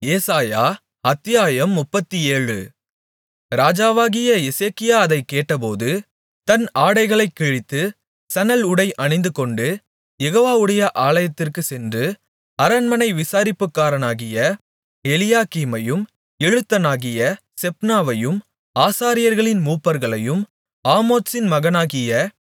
ஏசாயா அத்தியாயம் முப்பத்தேழு ராஜாவாகிய எசேக்கியா அதைக் கேட்டபோது தன் ஆடைகளைக் கிழித்து சணல் உடை அணிந்துகொண்டு யெகோவாவுடைய ஆலயத்திற்குச் சென்று அரண்மனை விசாரிப்புக்காரனாகிய எலியாக்கீமையும் எழுத்தனாகிய செப்னாவையும் ஆசாரியர்களின் மூப்பர்களையும் ஆமோத்சின் மகனாகிய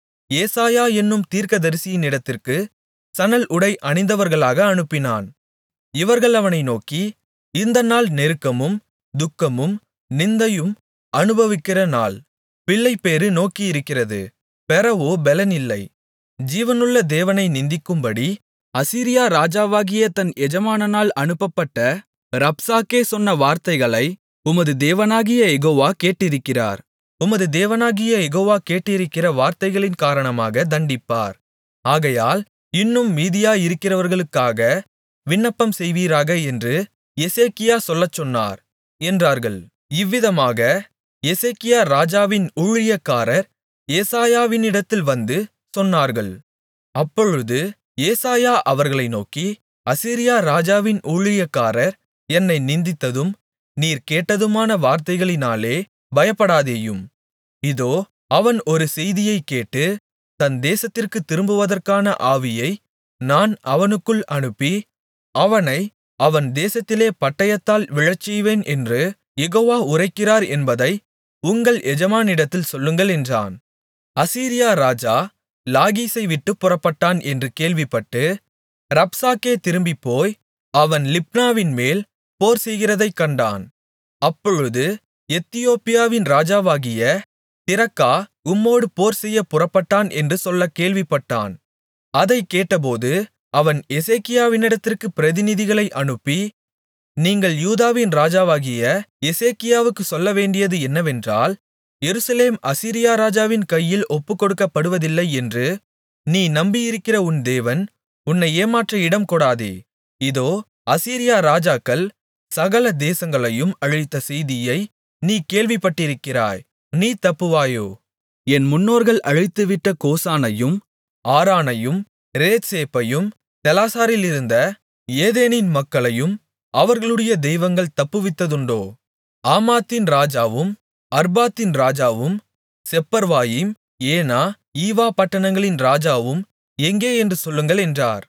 ஏசாயா என்னும் தீர்க்கதரிசியினிடத்திற்கு சணல் உடை அணிந்தவர்களாக அனுப்பினான் இவர்கள் அவனை நோக்கி இந்த நாள் நெருக்கமும் துக்கமும் நிந்தையும் அனுபவிக்கிற நாள் பிள்ளைப்பேறு நோக்கியிருக்கிறது பெறவோ பெலனில்லை ஜீவனுள்ள தேவனை நிந்திக்கும்படி அசீரியா ராஜாவாகிய தன் எஜமானனால் அனுப்பப்பட்ட ரப்சாக்கே சொன்ன வார்த்தைகளை உமது தேவனாகிய யெகோவா கேட்டிருக்கிறார் உமது தேவனாகிய யெகோவா கேட்டிருக்கிற வார்த்தைகளின் காரணமாக தண்டிப்பார் ஆகையால் இன்னும் மீதியாயிருக்கிறவர்களுக்காக விண்ணப்பம் செய்வீராக என்று எசேக்கியா சொல்லச் சொன்னார் என்றார்கள் இவ்விதமாக எசேக்கியா ராஜாவின் ஊழியக்காரர் ஏசாயாவினிடத்தில் வந்து சொன்னார்கள் அப்பொழுது ஏசாயா அவர்களை நோக்கி அசீரியா ராஜாவின் ஊழியக்காரர் என்னை நிந்தித்ததும் நீர் கேட்டதுமான வார்த்தைகளினாலே பயப்படாதேயும் இதோ அவன் ஒரு செய்தியைக் கேட்டு தன் தேசத்திற்குத் திரும்புவதற்கான ஆவியை நான் அவனுக்குள் அனுப்பி அவனை அவன் தேசத்திலே பட்டயத்தால் விழச்செய்வேன் என்று யெகோவா உரைக்கிறார் என்பதை உங்கள் எஜமானிடத்தில் சொல்லுங்கள் என்றான் அசீரியா ராஜா லாகீசை விட்டுப் புறப்பட்டான் என்று கேள்விப்பட்டு ரப்சாக்கே திரும்பிப்போய் அவன் லிப்னாவின்மேல் போர்செய்கிறதைக் கண்டான் அப்பொழுது எத்தியோப்பியாவின் ராஜாவாகிய திரக்கா உம்மோடு போர்செய்யப் புறப்பட்டான் என்று சொல்லக் கேள்விப்பட்டான் அதைக் கேட்டபோது அவன் எசேக்கியாவினிடத்திற்குப் பிரதிநிதிகளை அனுப்பி நீங்கள் யூதாவின் ராஜாவாகிய எசேக்கியாவுக்குச் சொல்லவேண்டியது என்னவென்றால் எருசலேம் அசீரியா ராஜாவின் கையில் ஒப்புக்கொடுக்கப்படுவதில்லை என்று நீ நம்பியிருக்கிற உன் தேவன் உன்னை ஏமாற்ற இடம் கொடாதே இதோ அசீரியா ராஜாக்கள் சகல தேசங்களையும் அழித்த செய்தியை நீ கேள்விப்பட்டிருக்கிறாய் நீ தப்புவாயோ என் முன்னோர்கள் அழித்துவிட்ட கோசானையும் ஆரானையும் ரேத்சேப்பையும் தெலாசாரிலிருந்த ஏதேனின் மக்களையும் அவர்களுடைய தெய்வங்கள் தப்புவித்ததுண்டோ ஆமாத்தின் ராஜாவும் அர்பாத்தின் ராஜாவும் செப்பர்வாயிம் ஏனா ஈவா பட்டணங்களின் ராஜாவும் எங்கே என்று சொல்லுங்கள் என்றார்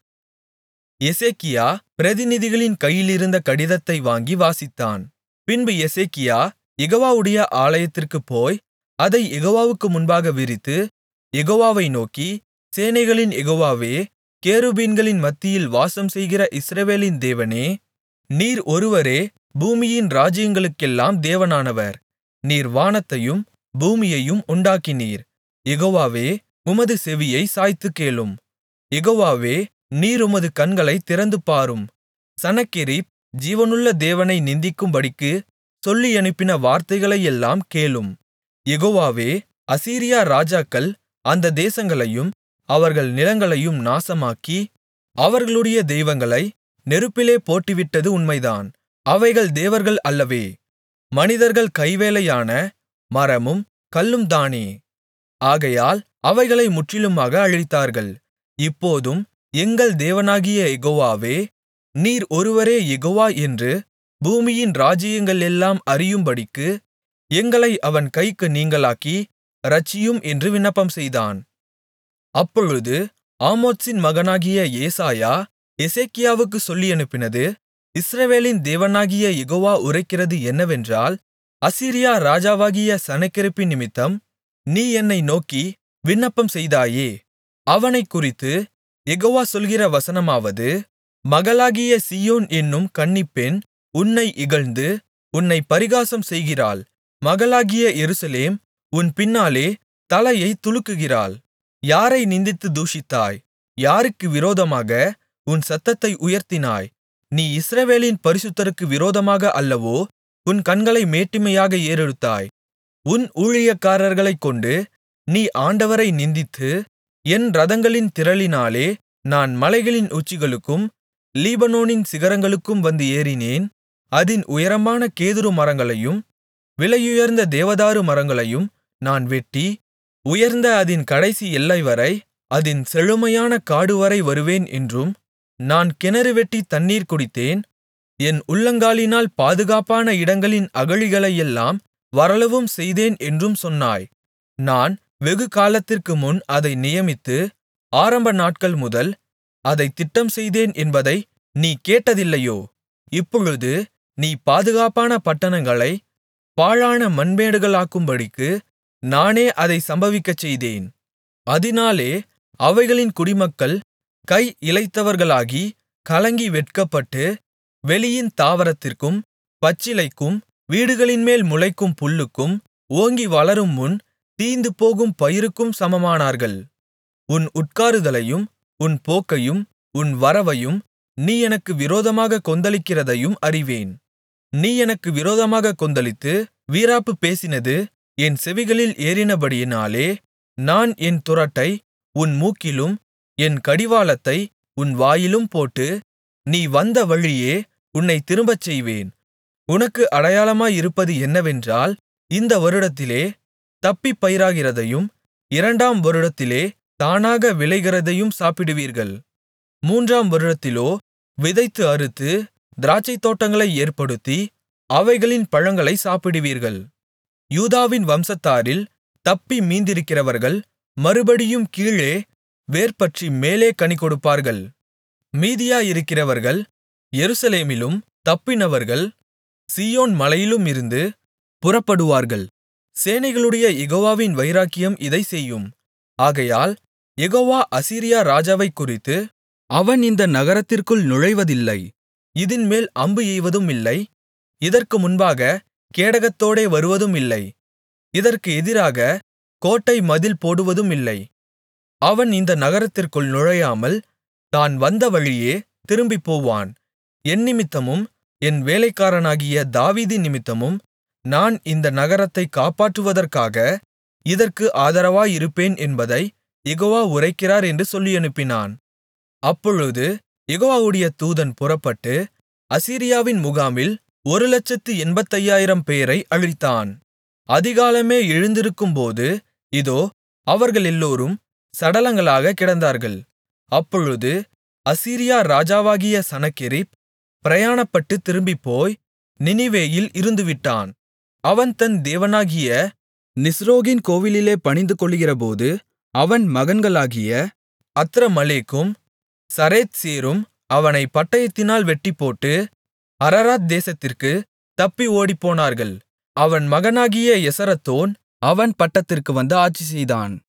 எசேக்கியா பிரதிநிதிகளின் கையிலிருந்த கடிதத்தை வாங்கி வாசித்தான் பின்பு எசேக்கியா யெகோவாவுடைய ஆலயத்திற்குப் போய் அதை யெகோவாவுக்கு முன்பாக விரித்து யெகோவாவை நோக்கி சேனைகளின் யெகோவாவே கேருபீன்களின் மத்தியில் வாசம்செய்கிற இஸ்ரவேலின் தேவனே நீர் ஒருவரே பூமியின் ராஜ்யங்களுக்கெல்லாம் தேவனானவர் நீர் வானத்தையும் பூமியையும் உண்டாக்கினீர் யெகோவாவே உமது செவியை சாய்த்துக் கேளும் யெகோவாவே நீர் உமது கண்களைத் திறந்து பாரும் சனகெரிப் ஜீவனுள்ள தேவனை நிந்திக்கும்படிக்கு சொல்லியனுப்பின வார்த்தைகளையெல்லாம் கேளும் யெகோவாவே அசீரியா ராஜாக்கள் அந்த தேசங்களையும் அவர்கள் நிலங்களையும் நாசமாக்கி அவர்களுடைய தெய்வங்களை நெருப்பிலே போட்டுவிட்டது உண்மைதான் அவைகள் தேவர்கள் அல்லவே மனிதர்கள் கைவேலையான மரமும் கல்லும்தானே ஆகையால் அவைகளை முற்றிலுமாக அழித்தார்கள் இப்போதும் எங்கள் தேவனாகிய யெகோவாவே நீர் ஒருவரே யெகோவா என்று பூமியின் ராஜ்ஜியங்களெல்லாம் அறியும்படிக்கு எங்களை அவன் கைக்கு நீங்கலாக்கி இரட்சியும் என்று விண்ணப்பம் செய்தான் அப்பொழுது ஆமோத்சின் மகனாகிய ஏசாயா எசேக்கியாவுக்குச் சொல்லியனுப்பினது இஸ்ரவேலின் தேவனாகிய யெகோவா உரைக்கிறது என்னவென்றால் அசீரியா ராஜாவாகிய சனகெரிப்பின் நிமித்தம் நீ என்னை நோக்கி விண்ணப்பம் செய்தாயே அவனைக் குறித்து யெகோவா சொல்கிற வசனமாவது மகளாகிய சீயோன் என்னும் கன்னிப்பெண் உன்னை இகழ்ந்து உன்னை பரிகாசம் செய்கிறாள் மகளாகிய எருசலேம் உன் பின்னாலே தலையை துலுக்குகிறாள் யாரை நிந்தித்து தூஷித்தாய் யாருக்கு விரோதமாக உன் சத்தத்தை உயர்த்தினாய் நீ இஸ்ரவேலின் பரிசுத்தருக்கு விரோதமாக அல்லவோ உன் கண்களை மேட்டிமையாக ஏறெடுத்தாய் உன் ஊழியக்காரர்களைக் கொண்டு நீ ஆண்டவரை நிந்தித்து என் இரதங்களின் திரளினாலே நான் மலைகளின் உச்சிகளுக்கும் லீபனோனின் சிகரங்களுக்கும் வந்து ஏறினேன் அதின் உயரமான கேதுரு மரங்களையும் விலையுயர்ந்த தேவதாரு மரங்களையும் நான் வெட்டி உயர்ந்த அதின் கடைசி எல்லைவரை அதின் செழுமையான காடுவரை வருவேன் என்றும் நான் கிணறு வெட்டித் தண்ணீர் குடித்தேன் என் உள்ளங்காலினால் பாதுகாப்பான இடங்களின் அகழிகளையெல்லாம் வரளவும் செய்தேன் என்றும் சொன்னாய் நான் வெகுகாலத்திற்கு முன் அதை நியமித்து ஆரம்ப நாட்கள் முதல் அதைத் திட்டம் செய்தேன் என்பதை நீ கேட்டதில்லையோ இப்பொழுது நீ பாதுகாப்பான பட்டணங்களை பாழான மண்மேடுகளாக்கும்படிக்கு நானே அதைச் சம்பவிக்கச்செய்தேன் அதினாலே அவைகளின் குடிமக்கள் கை இளைத்தவர்களாகி கலங்கி வெட்கப்பட்டு வெளியின் தாவரத்திற்கும் பச்சிலைக்கும் வீடுகளின்மேல் முளைக்கும் புல்லுக்கும் ஓங்கி வளரும்முன் தீந்துபோகும் பயிருக்கும் சமமானார்கள் உன் உட்காருதலையும் உன் போக்கையும் உன் வரவையும் நீ எனக்கு விரோதமாகக் கொந்தளிக்கிறதையும் அறிவேன் நீ எனக்கு விரோதமாகக் கொந்தளித்து வீராப்பு பேசினது என் செவிகளில் ஏறினபடியினாலே நான் என் துறட்டை உன் மூக்கிலும் என் கடிவாளத்தை உன் வாயிலும் போட்டு நீ வந்த வழியே உன்னைத் திரும்பச் செய்வேன் உனக்கு அடையாளமாயிருப்பது என்னவென்றால் இந்த வருடத்திலே தப்பிப் பயிராகிறதையும் இரண்டாம் வருடத்திலே தானாக விளைகிறதையும் சாப்பிடுவீர்கள் மூன்றாம் வருடத்திலோ விதைத்து அறுத்து திராட்சைத்தோட்டங்களை ஏற்படுத்தி அவைகளின் பழங்களைச் சாப்பிடுவீர்கள் யூதாவின் வம்சத்தாரில் தப்பி மீந்திருக்கிறவர்கள் மறுபடியும் கீழே வேர்பற்றி மேலே கனிகொடுப்பார்கள் மீதியாயிருக்கிறவர்கள் எருசலேமிலும் தப்பினவர்கள் சீயோன் மலையிலுமிருந்து புறப்படுவார்கள் சேனைகளுடைய யெகோவாவின் வைராக்கியம் இதைச் செய்யும் ஆகையால் யெகோவா அசீரியா ராஜாவைக்குறித்து அவன் இந்த நகரத்திற்குள் நுழைவதில்லை இதின்மேல் அம்பு எய்வதுமில்லை இதற்கு முன்பாக கேடகத்தோடே வருவதுமில்லை இதற்கு எதிராக கோட்டை மதில் போடுவதுமில்லை அவன் இந்த நகரத்திற்குள் நுழையாமல் தான் வந்த வழியே திரும்பிப்போவான் என்னிமித்தமும் என் வேலைக்காரனாகிய தாவீதின் நிமித்தமும் நான் இந்த நகரத்தைக் காப்பாற்றுவதற்காக இதற்கு ஆதரவாயிருப்பேன் என்பதைக் யெகோவா உரைக்கிறார் என்று சொல்லியனுப்பினான் அப்பொழுது யெகோவாவுடைய தூதன் புறப்பட்டு அசீரியாவின் முகாமில் ஒரு லட்சத்து எண்பத்தையாயிரம் பேரை அழித்தான் அதிகாலமே எழுந்திருக்கும்போது இதோ அவர்களெல்லோரும் சடலங்களாகக் கிடந்தார்கள் அப்பொழுது அசீரியா ராஜாவாகிய சனகெரிப் பிரயாணப்பட்டுத் திரும்பிப்போய் நினிவேயில் இருந்துவிட்டான் அவன் தன் தேவனாகிய நிஸ்ரோகின் கோவிலிலே பணிந்துகொள்ளுகிறபோது அவன் மகன்களாகிய அத்ரமலேக்கும் சரேத்சேரும் அவனைப் பட்டயத்தினால் வெட்டிப்போட்டு அரராத் தேசத்திற்குத் தப்பி ஓடிப்போனார்கள் அவன் மகனாகிய எசரத்தோன் அவன் பட்டத்திற்கு வந்து ஆட்சிசெய்தான்